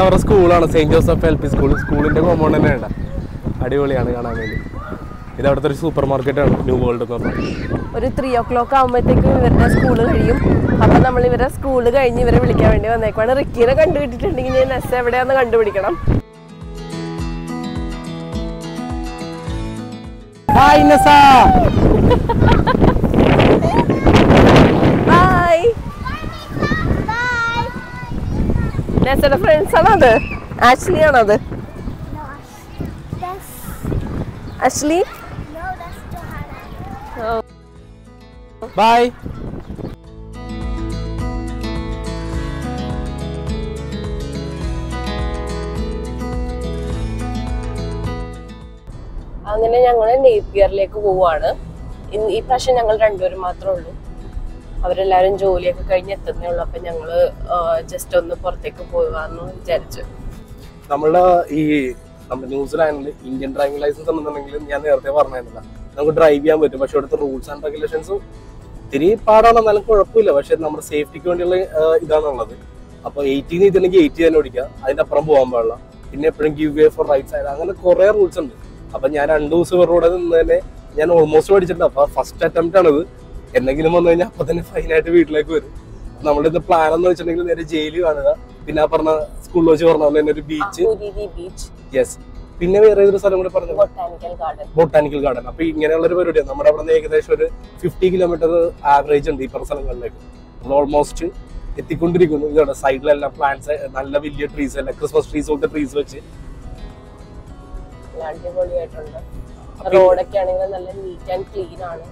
അവരുടെ സ്കൂളാണ് saint Joseph L P school സ്കൂളിന്റെ കോമ്പൗണ്ട് തന്നെ ഉണ്ട് അടിപൊളിയാണ് കാണാൻ വേണ്ടി ഇത് അവിടുത്തെ ഒരു സൂപ്പർ മാർക്കറ്റാണ് ന്യൂ വേൾഡ് എന്ന് പറഞ്ഞാൽ ഒരു ത്രീ ഓ ക്ലോക്ക് ആകുമ്പോഴത്തേക്കും ഇവരുടെ സ്കൂള് കഴിയും അപ്പൊ നമ്മൾ ഇവരുടെ സ്കൂള് കഴിഞ്ഞ് ഇവരെ വിളിക്കാൻ വേണ്ടി വന്നേക്കുവാണ് റിക്കീനെ കണ്ടുപിടിച്ചിട്ടുണ്ടെങ്കിൽ ഞാൻ നെസ് എവിടെയാന്ന് കണ്ടുപിടിക്കണം ഹായ് നസ ഹായ് നെസയുടെ ഫ്രണ്ട്സ് ആണത് ആഷ്ലി ആണത് That's Ashley no, that's Johanna. By അങ്ങനെ ഞങ്ങൾ നേപ്പിയറിലേക്ക് പോവാണ് ഇന്ന് ഈ പ്രാവശ്യം ഞങ്ങൾ രണ്ടുപേരും മാത്രമേ ഉള്ളൂ അവരെല്ലാവരും ജോലിയൊക്കെ കഴിഞ്ഞ് എത്തുന്നേ ഉള്ളൂ അപ്പൊ ഞങ്ങള് ജസ്റ്റ് ഒന്ന് പുറത്തേക്ക് പോകാന്ന് വിചാരിച്ചു നമ്മളുടെ ഈ നമ്മുടെ ന്യൂസിലാൻഡിൽ ഇന്ത്യൻ ഡ്രൈവിംഗ് ലൈസൻസ് എന്നുണ്ടെങ്കിൽ ഞാൻ നേരത്തെ പറഞ്ഞിരുന്നില്ല നമുക്ക് ഡ്രൈവ് ചെയ്യാൻ പറ്റും പക്ഷെ ഇവിടുത്തെ റൂൾസ് ആൻഡ് റെഗുലേഷൻസും ഇത്തിരി പാടാണ് എന്നാലും കുഴപ്പമില്ല പക്ഷെ നമ്മുടെ സേഫ്റ്റിക്ക് വേണ്ടിയുള്ള ആ, ഇതാണുള്ളത് അപ്പൊ എയ്റ്റീൻ ചെയ്തിട്ടുണ്ടെങ്കിൽ എയ്റ്റി തന്നെ ഓടിക്കുക അതിന്റെ അപ്പുറം പോകാൻ പാടില്ല പിന്നെ എപ്പോഴും give way for right side അങ്ങനെ കുറെ റൂൾസ് ഉണ്ട് അപ്പൊ ഞാൻ രണ്ടു ദിവസം ഇവരുടെ നിന്ന് തന്നെ ഞാൻ ഓൾമോസ്റ്റ് പഠിച്ചിട്ടുണ്ട് അപ്പൊ ഫസ്റ്റ് അറ്റംപ്റ്റ് ആണിത് എന്തെങ്കിലും വന്നു കഴിഞ്ഞാൽ അപ്പൊ തന്നെ ഫൈനായിട്ട് വീട്ടിലേക്ക് വരും നമ്മുടെ ഇത് പ്ലാൻ എന്ന് വെച്ചിട്ടുണ്ടെങ്കിൽ നേരെ ജയിലിൽ കാണുക പിന്നെ ആ പറഞ്ഞ സ്കൂളിൽ വെച്ച് പറഞ്ഞ പോലെ തന്നെ ഒരു ബീച്ച് ബീച്ച് യെസ് പിന്നെ വേറെ ഏതൊരു സ്ഥലം കൂടി പറഞ്ഞു ബൊട്ടാനിക്കൽ ഗാർഡൻ ബൊട്ടാനിക്കൽ ഗാർഡൻ അപ്പൊ ഇങ്ങനെയുള്ള ഒരു പരിപാടിയാണ് നമ്മുടെ അവിടെ നിന്ന് ഏകദേശം ഒരു ഫിഫ്റ്റി കിലോമീറ്റർ ആവറേജ് ഉണ്ട് ഈ പറഞ്ഞ സ്ഥലങ്ങളിലേക്ക് നമ്മൾ ഓൾമോസ്റ്റ് എത്തിക്കൊണ്ടിരിക്കുന്നു ഇതോടെ സൈഡിലെല്ലാം പ്ലാന്റ്സ് നല്ല വലിയ ട്രീസ് അല്ല ക്രിസ്മസ് ട്രീസ് പോലത്തെ ട്രീസ് വെച്ച് അടിപൊളിയായിട്ടുണ്ട് റോഡൊക്കെ ആണെങ്കിൽ നല്ല നീറ്റ് ആൻഡ് ക്ലീൻ ആണ്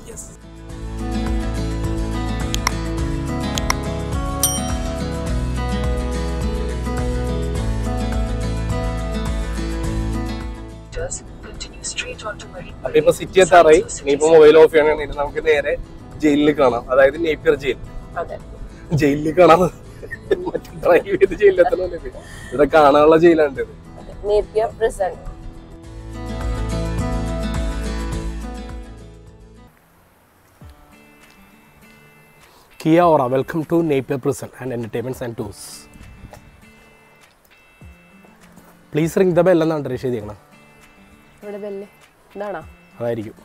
അപ്പൊ ഇപ്പൊ സിറ്റി എത്താറായി ഇനിയിപ്പോ മൊബൈൽ ഓഫ് ചെയ്യണമെങ്കിൽ നമുക്ക് നേരെ ജയിലിൽ കാണാം അതായത് നേപ്പിയർ ജയിൽ അതെ ജയിലിൽ കാണാം മറ്റേ ഡ്രൈവ് ചെയ്ത് ജയിലിലെത്തണമല്ലേ ഇവിടെ കാണാനുള്ള ജയിലാണ് ഇത് അതെ Napier prison Kia ora, welcome to Napier Prison and Entertainments and Tours. Please ring the bell എന്നാണ് രക്ഷ ചെയ്തേക്കണം ഇവിടെ ബെല്ല് ഇതാണോ അതായിരിക്കും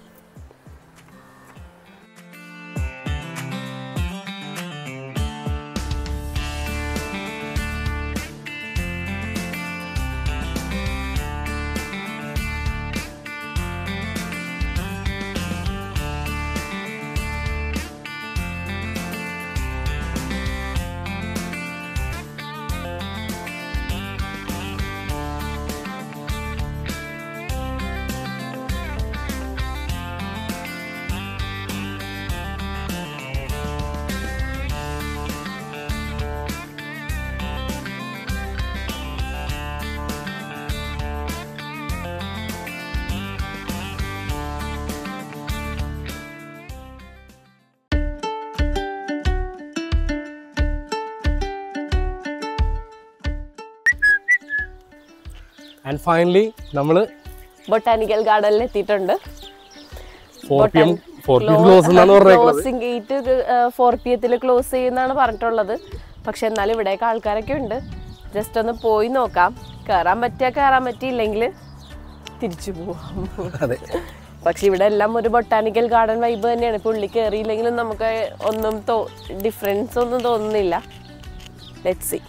ആൻഡ് ഫൈനലി നമ്മൾ ബൊട്ടാനിക്കൽ ഗാർഡനിൽ എത്തിയിട്ടുണ്ട് four P M four P M close എന്നാണ് പറഞ്ഞേക്കുന്നത് ക്ലോസിംഗ് ഗേറ്റ് ഫോർ പി എത്തിൽ ക്ലോസ് ചെയ്യുന്നാണ് പറഞ്ഞിട്ടുള്ളത് പക്ഷെ എന്നാലും ഇവിടേക്ക് ആൾക്കാരൊക്കെ ഉണ്ട് ജസ്റ്റ് ഒന്ന് പോയി നോക്കാം കയറാൻ പറ്റിയാൽ കയറാൻ പറ്റിയില്ലെങ്കിൽ തിരിച്ചു പോവാം അതെ പക്ഷെ ഇവിടെ എല്ലാം ഒരു ബൊട്ടാനിക്കൽ ഗാർഡൻ വൈബ് തന്നെയാണ് ഇപ്പൊ ഉള്ളിൽ കയറിയില്ലെങ്കിലും നമുക്ക് ഒന്നും ഡിഫറൻസ് ഒന്നും തോന്നുന്നില്ല ലെറ്റ് സി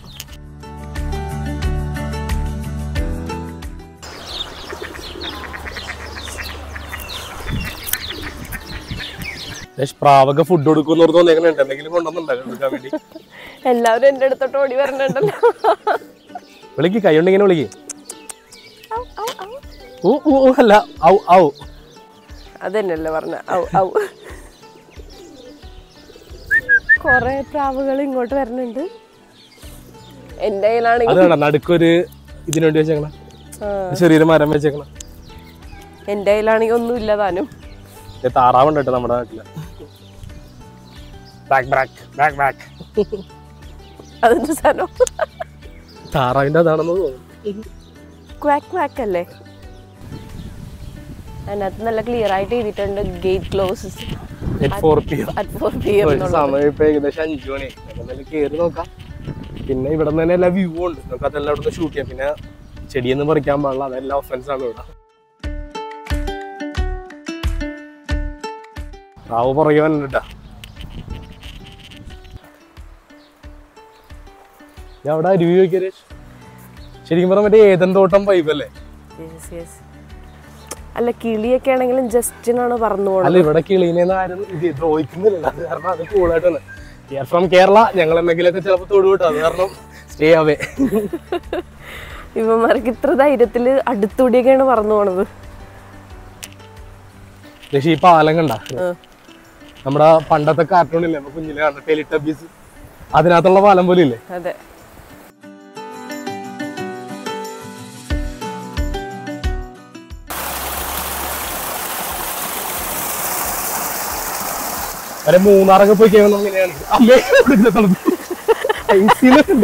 ലേശ് പ്രാവക ഫുഡ് കൊടുക്കുമെന്ന് ഓർത്ത് തോന്നിയേക്കണുണ്ട് എന്തെങ്കിലും കൊണ്ടുവന്നുണ്ടാകും കൊടുക്കാൻ വേണ്ടി എല്ലാവരും എൻ്റെ അടുത്തോട്ട് ഓടി വരണുണ്ടല്ലോ വിളിക്ക് കൈ കൊണ്ട് ഇങ്ങനെ വിളിക്ക് ഊ ഊ ഊ അല്ല ഔ ഔ അതന്നെയല്ലേ പറഞ്ഞ ഔ ഔ കൊറേ പ്രാവുകൾ ഇങ്ങോട്ട് വരുന്നുണ്ട് എന്റെ കയ്യിലാണെങ്കിൽ അത് വേണ്ട നടുക്കൊരു ഇതിനു വേണ്ടി വെച്ചേക്കണ ആ, ചെറിയൊരു മരം വെച്ചേക്കണ എന്റെ കയ്യിലാണെങ്കിൽ ഒന്നുമില്ല താനും താറാവുണ്ട് കേട്ടോ നമ്മുടെ നാട്ടില് ബാക്ക് ബാക്ക് ബാക്ക് ബാക്ക് അതിന്റെ സാധനം താറാവിന്റെ അതാണെന്ന് തോന്നുന്നു ക്വാക്ക് ക്വാക്ക് അല്ലേ അതിനകത്ത് നല്ല ക്ലിയർ ആയിട്ട് എഴുതിയിട്ടുണ്ട് gate closes at four P M at four P M സമയം ഇപ്പൊ ഏകദേശം അഞ്ചു മണി എന്തായാലും കേറി നോക്കാം പിന്നെ ഇവിടെ നിന്ന് തന്നെ എല്ലാ വ്യൂ ഉണ്ട് നമുക്ക് അതെല്ലാം ഇവിടെ ഷൂട്ട് ചെയ്യാം പിന്നെ ചെടിയൊന്നും പറിക്കാൻ പാടില്ല അതെല്ലാം ഒഫൻസ് ആണ് ഇവിടെ റാവ് പുറകെ വന്നിട്ടാ ഞാൻ അവിടെ അരുവി നോക്കിയത് ശരിക്കും പറഞ്ഞാൽ മറ്റേ ഏതൻ തോട്ടം വൈബ് അല്ലേ യെസ് യെസ് അല്ല കിളിയൊക്കെ ആണെങ്കിലും ജസ്റ്റിനാണ് പറന്നു പോണത് അല്ല ഇവിടെ കിളീനെന്ന് ആരും ഇത് ദ്രോഹിക്കുന്നില്ല അത് കാരണം അത് കൂളായിട്ടാണ് കെയർ ഫ്രം കേരള ഞങ്ങൾ എന്തെങ്കിലുമൊക്കെ ചിലപ്പോൾ തൊടുവിട്ടു അത് കാരണം സ്റ്റേ ആവേ ഇവന്മാർക്ക് ഇത്ര ധൈര്യത്തില് അടുത്തൂടിയൊക്കെയാണ് പറന്നു പോണത് പക്ഷേ ഈ പാലം കണ്ട ആ. നമ്മുടെ പണ്ടത്തെ കാർട്ടൂണില്ലേ നമ്മ കുഞ്ഞിലെ കണ്ട ടെലിട്ടബീസ് അതിനകത്തുള്ള പാലം പോലെ ഇല്ലേ അതെ അല്ലെ മൂന്നാറൊക്കെ പോയി കഴിയുമ്പോൾ ഇങ്ങനെയാണ് അമ്മേ ഇവിടുത്തെ തണുപ്പ്. ഐസിയിലൊന്നുമില്ല.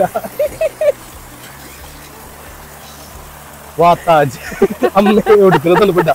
വാത്താജ് അമ്മേ ഒടുക്കുന്ന തണുപ്പിട്ട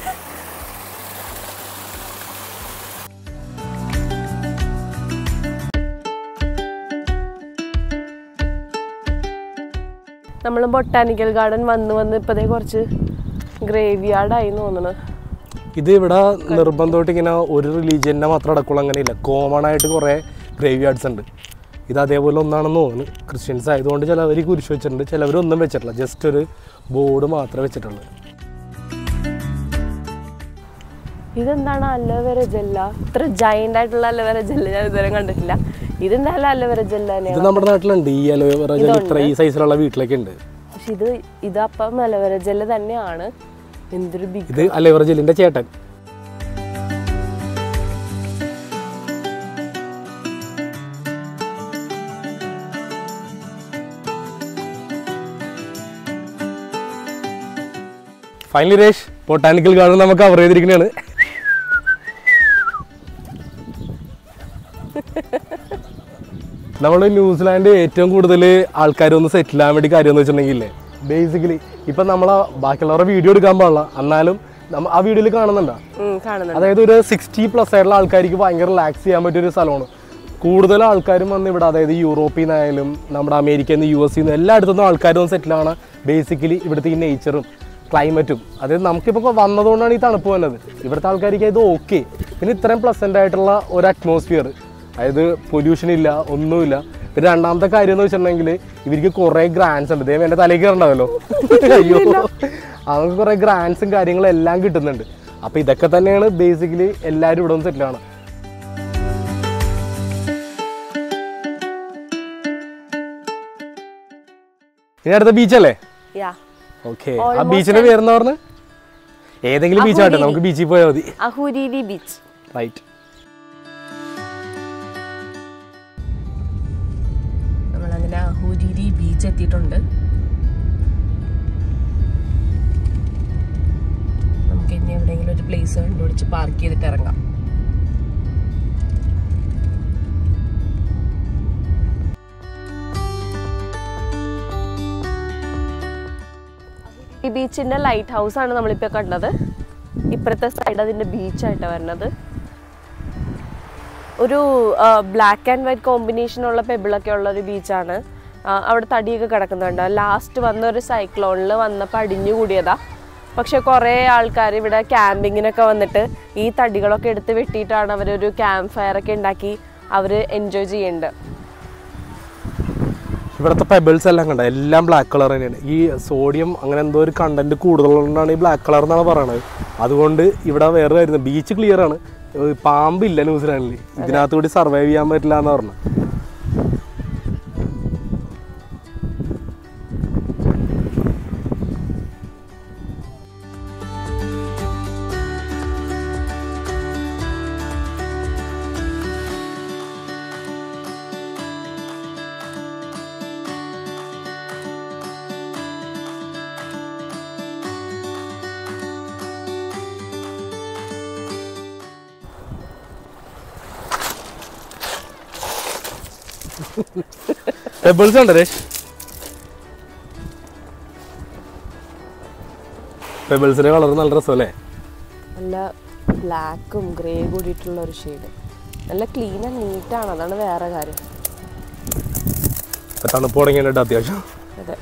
നമ്മൾ ബൊട്ടാനിക്കൽ ഗാർഡൻ വന്ന് വന്ന് ഇപ്പതേ കുറച്ച് ഗ്രേവ് യാർഡായി തോന്നുന്നു ഇത് ഇവിടെ നിർബന്ധമായിട്ട് ഇങ്ങനെ ഒരു റിലീജിയനെ മാത്രം അടക്കുള്ളൂ അങ്ങനെയില്ല കോമൺ ആയിട്ട് കുറേ ഗ്രേവ് യാർഡ്സ് ഉണ്ട് ഇത് അതേപോലെ ഒന്നാണെന്ന് തോന്നുന്നു ക്രിസ്ത്യൻസ് ആയതുകൊണ്ട് ചിലവർ കുരിശ് വെച്ചിട്ടുണ്ട് ചിലവരൊന്നും വെച്ചിട്ടില്ല ജസ്റ്റ് ഒരു ബോർഡ് മാത്രമേ വെച്ചിട്ടുള്ളൂ ഇതെന്താണ് അലോവേര ജെല്ല ഇത്ര ജൈൻ്റ് ആയിട്ടുള്ള അലോവേര ജെല്ല ഞാൻ ഇതുവരെ കണ്ടിട്ടില്ല ഇതെന്തായാലും അലോവേര ജെല്ല ഇത് തന്നെയാണ് നമ്മുടെ നാട്ടിലുണ്ട് ഈ അലോവേറ ജെൽ ഇത്ര ഈ സൈസിലുള്ള വീട്ടിലൊക്കെ ഉണ്ട് പക്ഷെ ഇത് ഇതപ്പം അലോവേര ജെല്ല് തന്നെയാണ് എന്തൊരു ബിഗ് ഇത് അലോവേറ ജെല്ലിന്റെ ചേട്ടൻ ഫൈനലി രേഷ് ബൊട്ടാനിക്കൽ ഗാർഡൻ നമുക്ക് കവർ ചെയ്തിരിക്കുന്നതാണ് നമ്മൾ ന്യൂസിലാൻഡ് ഏറ്റവും കൂടുതൽ ആൾക്കാർ ഒന്ന് സെറ്റിൽ ആകാൻ വേണ്ടി കാര്യം എന്ന് വെച്ചിട്ടുണ്ടെങ്കിൽ ബേസിക്കലി ഇപ്പം നമ്മൾ ബാക്കിയുള്ളവരുടെ വീഡിയോ എടുക്കാൻ പാടില്ല എന്നാലും നമ്മ ആ വീഡിയോയിൽ കാണുന്നുണ്ടോ കാണുന്നുണ്ട് അതായത് ഒരു സിക്സ്റ്റി പ്ലസ് ആയിട്ടുള്ള ആൾക്കാർക്ക് ഭയങ്കര റിലാക്സ് ചെയ്യാൻ പറ്റിയ ഒരു സ്ഥലമാണ് കൂടുതൽ ആൾക്കാരും വന്ന് ഇവിടെ അതായത് യൂറോപ്പിൽ നിന്നായാലും നമ്മുടെ അമേരിക്കയിൽ നിന്ന് യു എസ് നിന്ന് എല്ലായിടത്തുനിന്നും ആൾക്കാരും വന്ന് സെറ്റിലാണ് ബേസിക്കലി ഇവിടുത്തെ ഈ നേച്ചറും ക്ലൈമറ്റും അതായത് നമുക്കിപ്പോൾ വന്നതുകൊണ്ടാണ് ഈ തണുപ്പ് വന്നത് ഇവിടുത്തെ ആൾക്കാർക്ക് ഇത് ഓക്കെ പിന്നെ ഇത്രയും പ്ലസൻ്റ് ആയിട്ടുള്ള ഒരു അറ്റ്മോസ്ഫിയർ അതായത് പൊല്യൂഷൻ ഇല്ല ഒന്നുമില്ല പിന്നെ രണ്ടാമത്തെ കാര്യം എന്ന് വെച്ചിട്ടുണ്ടെങ്കിൽ ഇവർക്ക് കുറേ ഗ്രാൻസ് ഉണ്ട് ദൈവം എൻ്റെ തലയിൽ കയറണ്ടാവല്ലോ അയ്യോ അവർക്ക് കുറേ ഗ്രാൻസും കാര്യങ്ങളും എല്ലാം കിട്ടുന്നുണ്ട് അപ്പോൾ ഇതൊക്കെ തന്നെയാണ് ബേസിക്കലി എല്ലാവരും ഇവിടെ ഒന്ന് സെറ്റിലാണ് ഇനി അടുത്ത ബീച്ചല്ലേ യാ ഓക്കെ ആ ബീച്ചിന്റെ പേരെന്താ പറഞ്ഞ് ഏതെങ്കിലും ബീച്ച് ആട്ടെ നമുക്ക് ബീച്ചിൽ പോയാൽ മതി അഹുരീരി ബീച്ച് റൈറ്റ് നമ്മളങ്ങനെ അഹുരീരി ബീച്ച് എത്തിയിട്ടുണ്ട് നമുക്ക് ഇനി എവിടെയെങ്കിലും ഒരു പ്ലേസ് കണ്ടുപിടിച്ച് പാർക്ക് ചെയ്തിട്ട് ഇറങ്ങാം ഈ ബീച്ചിന്റെ ലൈറ്റ് ഹൗസ് ആണ് നമ്മളിപ്പോൾ കണ്ടത് ഇപ്പുറത്തെ സൈഡ് അതിന്റെ ബീച്ചായിട്ടാണ് വരുന്നത് ഒരു ബ്ലാക്ക് ആൻഡ് വൈറ്റ് കോമ്പിനേഷൻ ഉള്ള പെബിളൊക്കെ ഉള്ള ഒരു ബീച്ചാണ് അവിടെ തടിയൊക്കെ കിടക്കുന്നുണ്ട് ലാസ്റ്റ് വന്ന ഒരു സൈക്ലോണിൽ വന്നപ്പോൾ അടിഞ്ഞു കൂടിയതാ പക്ഷെ കുറേ ആൾക്കാർ ഇവിടെ ക്യാമ്പിങ്ങിനൊക്കെ വന്നിട്ട് ഈ തടികളൊക്കെ എടുത്ത് വെട്ടിയിട്ടാണ് അവരൊരു ക്യാമ്പ് ഫയർ ഒക്കെ ഉണ്ടാക്കി അവർ എൻജോയ് ചെയ്യുന്നുണ്ട് ഇവിടുത്തെ പെബിൾസ് എല്ലാം കണ്ട എല്ലാം ബ്ലാക്ക് കളർ തന്നെയാണ് ഈ സോഡിയം അങ്ങനെ എന്തോ ഒരു കണ്ടന്റ് കൂടുതലുകൊണ്ടാണ് ഈ ബ്ലാക്ക് കളർ എന്നാണ് പറയണത് അതുകൊണ്ട് ഇവിടെ വേറെ കാര്യം ബീച്ച് ക്ലിയർ ആണ് ഏർ പാമ്പില്ല ന്യൂസിലാൻഡിൽ ഇതിനകത്ത് കൂടി സർവൈവ് ചെയ്യാൻ പറ്റില്ല എന്ന് പറഞ്ഞു പെബിൾസ് ഉണ്ട് രേഷ് പെബിൾസിന്റെ കളർ നല്ല രസമല്ലേ നല്ല ബ്ലാക്കും ഗ്രേ കൂടിയിട്ടുള്ള ഒരു ഷെയ്ഡ് നല്ല ക്ലീൻ ആൻഡ് നീറ്റാണ് അതാണ് വേറെ കാര്യം ഇപ്പൊ തണുപ്പ് തുടങ്ങിയിട്ട് അത്യാവശ്യം അതെ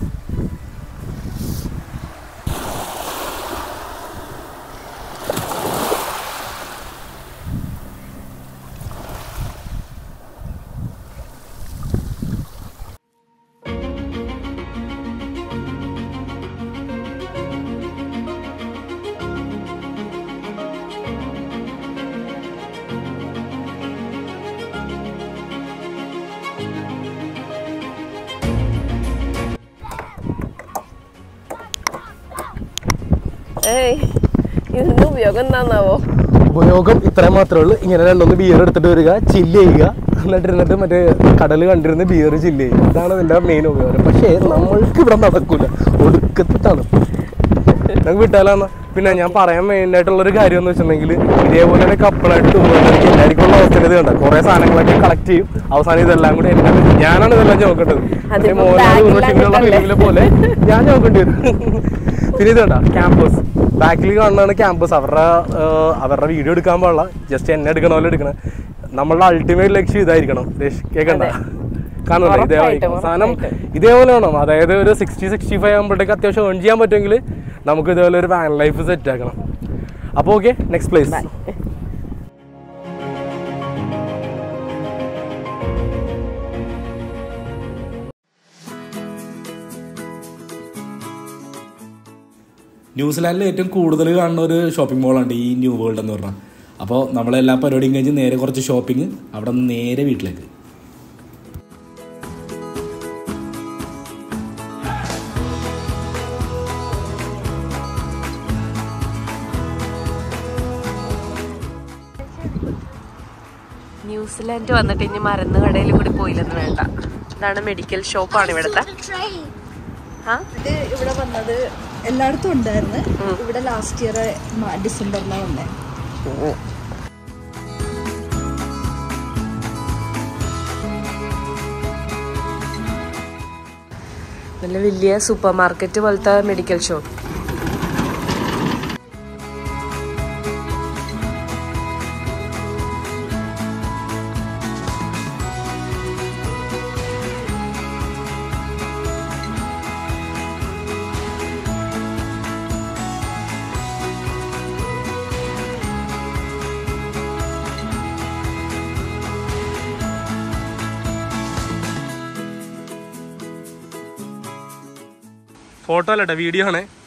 ഏയ് ഇതിന്റെ ഉപയോഗം എന്താന്നാവോ ഉപയോഗം ഇത്രയും മാത്രമേ ഉള്ളൂ ഇങ്ങനെ രണ്ടൊന്ന് ബിയർ എടുത്തിട്ട് വരിക ചില്ല് ചെയ്യുക എന്നിട്ട് ഇരുന്നിട്ട് മറ്റേ കടൽ കണ്ടിരുന്ന് ബിയർ ചില്ല് ചെയ്യുക ഇതാണ് ഇതിന്റെ മെയിൻ ഉപയോഗം പക്ഷേ നമ്മൾക്ക് ഇവിടെ നടക്കൂല ഒടുക്കത്തെ തണുപ്പ് നമുക്ക് വിട്ടാലാന്ന് പിന്നെ ഞാൻ പറയാൻ മെയിൻ ആയിട്ടുള്ള ഒരു കാര്യം എന്ന് വെച്ചിട്ടുണ്ടെങ്കിൽ ഇതേപോലെ തന്നെ കപ്പിളായിട്ട് പോകുന്നവർക്ക് എല്ലാവർക്കും ഉള്ള അവസ്ഥ ഇത് കണ്ട കുറെ സാധനങ്ങളൊക്കെ കളക്ട് ചെയ്യും അവസാനം ഇതെല്ലാം കൂടി എന്നെ ഞാനാണ് ഇതെല്ലാം ചോക്കേണ്ടത് അതിപ്പോ മോഹൻലാൽ ബാഗിൽ ഊർവശിയിലുള്ള അങ്ങോട്ടല്ലേ? ഫിലിമിലെ പോലെ ഞാൻ നോക്കേണ്ടി വരും പിന്നെ ഇത് കണ്ട ക്യാമ്പസ് ബാക്കിൽ കാണുന്നതാണ് ക്യാമ്പസ് അവരുടെ ഏർ, അവരുടെ വീഡിയോ എടുക്കാൻ പാടില്ല ജസ്റ്റ് എന്നെ എടുക്കണ പോലെ എടുക്കണം നമ്മളുടെ അൾട്ടിമേറ്റ് ലക്ഷ്യം ഇതായിരിക്കണം രേഷ് കേക്കണ്ട കാണുന്നുണ്ടോ ഇതേ ഉറപ്പായിട്ടും, സാധനം ഉറപ്പായിട്ടും. ഇതേപോലെ വേണം അതായത് ഒരു സിക്സ്റ്റി സിക്സ്റ്റി ഫൈവ് ആകുമ്പോഴത്തേക്ക് അത്യാവശ്യം ഏൺ ചെയ്യാൻ പറ്റുമെങ്കിൽ നമുക്ക് ഇതേപോലെ ഒരു വാൻ ലൈഫ് സെറ്റ് ആക്കണം അപ്പോൾ ഓക്കെ നെക്സ്റ്റ് പ്ലേസ് ന്യൂസിലാൻഡിൽ ഏറ്റവും കൂടുതൽ കാണുന്ന ഒരു ഷോപ്പിംഗ് മോളാണ് ഈ ന്യൂ വേൾഡ് എന്ന് പറഞ്ഞാൽ അപ്പോൾ നമ്മളെല്ലാ പരിപാടിയും കഴിഞ്ഞ് നേരെ കുറച്ച് ഷോപ്പിംഗ് അവിടെ നിന്ന് നേരെ വീട്ടിലേക്ക് ന്യൂസിലാൻഡ് വന്നിട്ട് ഇനി മരുന്ന് കടയിൽ കൂടി പോയില്ലെന്ന് വേണ്ട ഇതാണ് മെഡിക്കൽ ഷോപ്പാണ് ഇവിടുത്തെ train. ആ ഇത് ഇവിടെ വന്നത് എല്ലായിടത്തും ഉണ്ടായിരുന്നു ഇവിടെ ലാസ്റ്റ് ഇയർ ഡിസംബറിലാണ് വന്നത് നല്ല വലിയ സൂപ്പർ മാർക്കറ്റ് പോലത്തെ മെഡിക്കൽ ഷോപ്പ് ഫോട്ടോ അല്ലട്ടെ വീഡിയോ ആണേ